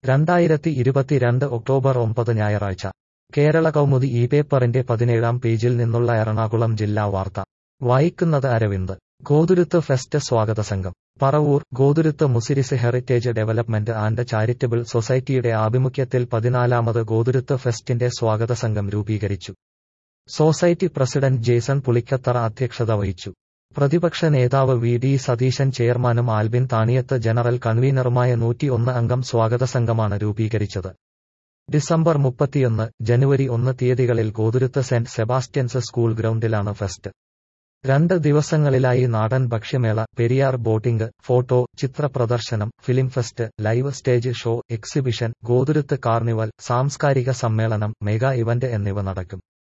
രണ്ടായിരത്തി ഇരുപത്തിരണ്ട് ഒക്ടോബർ ഒമ്പത് ഞായറാഴ്ച കേരള കൗമുദി ഈ പേപ്പറിന്റെ പതിനേഴാം പേജിൽ നിന്നുള്ള എറണാകുളം ജില്ലാ വാർത്ത വായിക്കുന്നത് അരവിന്ദ് ഗോതുരുത്ത് ഫെസ്റ്റ് സ്വാഗത സംഘം Paravur Gothuruth Muziris heritage development and charitable സൊസൈറ്റിയുടെ ആഭിമുഖ്യത്തിൽ പതിനാലാമത് ഗോതുരുത്ത് ഫെസ്റ്റിന്റെ സ്വാഗത സംഘം രൂപീകരിച്ചു സൊസൈറ്റി പ്രസിഡന്റ് ജേസൺ പുളിക്കത്തറ അധ്യക്ഷത വഹിച്ചു പ്രതിപക്ഷ നേതാവ് വി ഡി സതീശൻ ചെയർമാനും ആൽബിൻ താണിയത്ത് ജനറൽ കൺവീനറുമായ നൂറ്റിയൊന്ന് അംഗം സ്വാഗത സംഘമാണ് രൂപീകരിച്ചത് ഡിസംബർ മുപ്പത്തിയൊന്ന് ജനുവരി ഒന്ന് തീയതികളിൽ ഗോതുരുത്ത് സെന്റ് സെബാസ്റ്റ്യൻസ് സ്കൂൾ ഗ്രൗണ്ടിലാണ് ഫെസ്റ്റ് രണ്ട് ദിവസങ്ങളിലായി നാടൻ ഭക്ഷ്യമേള പെരിയാർ ബോട്ടിംഗ് ഫോട്ടോ ചിത്ര പ്രദർശനം film fest live stage show exhibition Gothuruth carnival സാംസ്കാരിക സമ്മേളനം മെഗാ ഇവന്റ് എന്നിവ നടക്കും